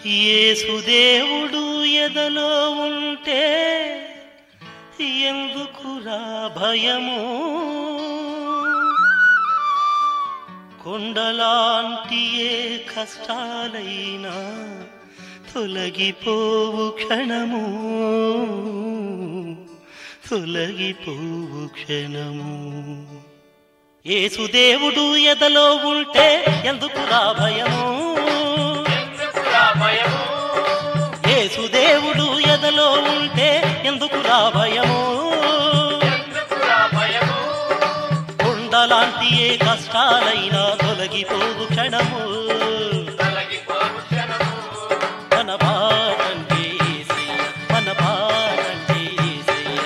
యేసుదేవుడు ఎదలో ఉంటే ఎందుకురా భయము కొండలాంటి ఏ కష్టాలైనా తొలగిపోవు క్షణము తొలగిపోవు క్షణము యేసుదేవుడు ఎదలో ఉంటే ఎందుకురా భయము యేసుదేవుడు ఎదలో ఉంటే ఎందుకురా భయము కొండలాంటి ఏ కష్టాలైనా తొలగిపోవు క్షణము మన బాటంటే యేసయ్య, మన బాటంటే యేసయ్య.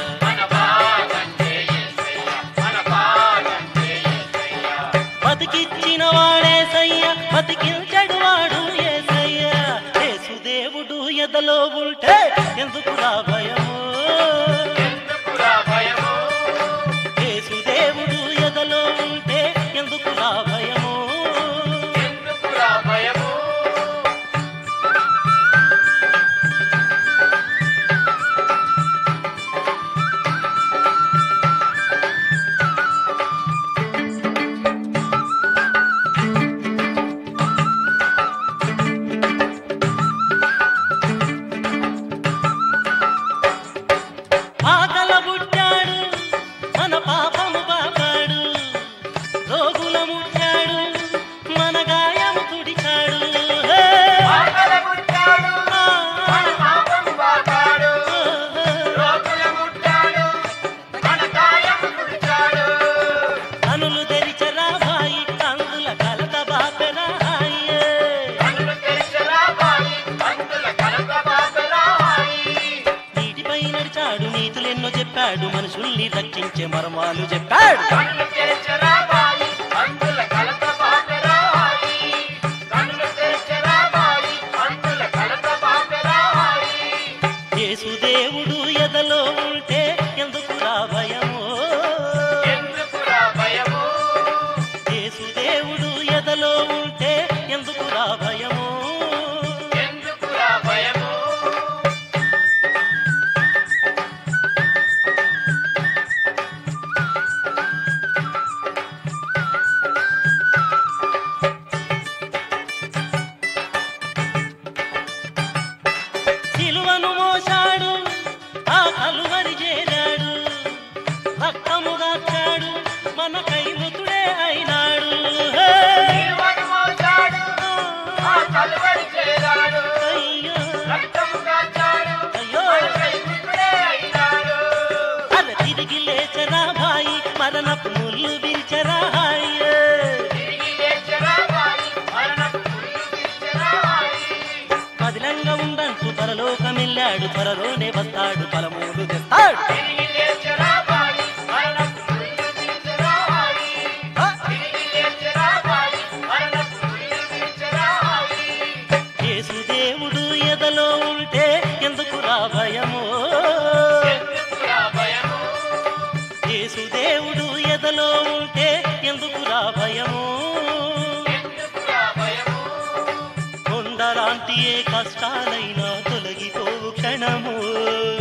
బతికిచ్చిన వాడేసయ్య బతికించడు వాడు ఏసయ్య యేసుదేవుడు ఎదలో ఉంటే ఎందుకురా భయము యేసుదేవుడు ఎదలో ఉంటే ఎందుకురా భయము ఆకల పుట్టాడు మన పాపము పాపాడు రోగుల ముట్టాడు మన గాయము తుడిచాడు హే! ఆ, కనులు తెరిచరా భాయి కందుల కలత బాపెరా హాయే. నీటిపై నడిచాడు నీతులెన్నో చెప్పాడు మనుషుల్ని రక్షించే మర్మాలు చెప్పాడు యేసుదేవుడు ఎదలో ఉంటే ఎందుకురా భయము యేసుదేవుడు ఎదలో ఉంటే ఎందుకురా భయము సిలువను మోసాడు ఆ కలువరి చేరాడు రక్తము దాచాడు మన కైముతుడే అయినాడు హే! అయ్యో అయ్యో అల తిరిగి లేచరా భాయి మరణపు ముళ్ళు విరిచరా హాయే. పదిలంగా ఉందంటూ పరలోకమెళ్ళాడు త్వరలోనే వస్తాడు పలమూడు తెస్తాడు యేసుదేవుడు ఎదలో ఉంటే ఎందుకురా భయము యేసుదేవుడు ఎదలో ఉంటే ఎందుకురా భయము కొండలాంటి ఏ కష్టాలైనా తొలగిపోవు క్షణము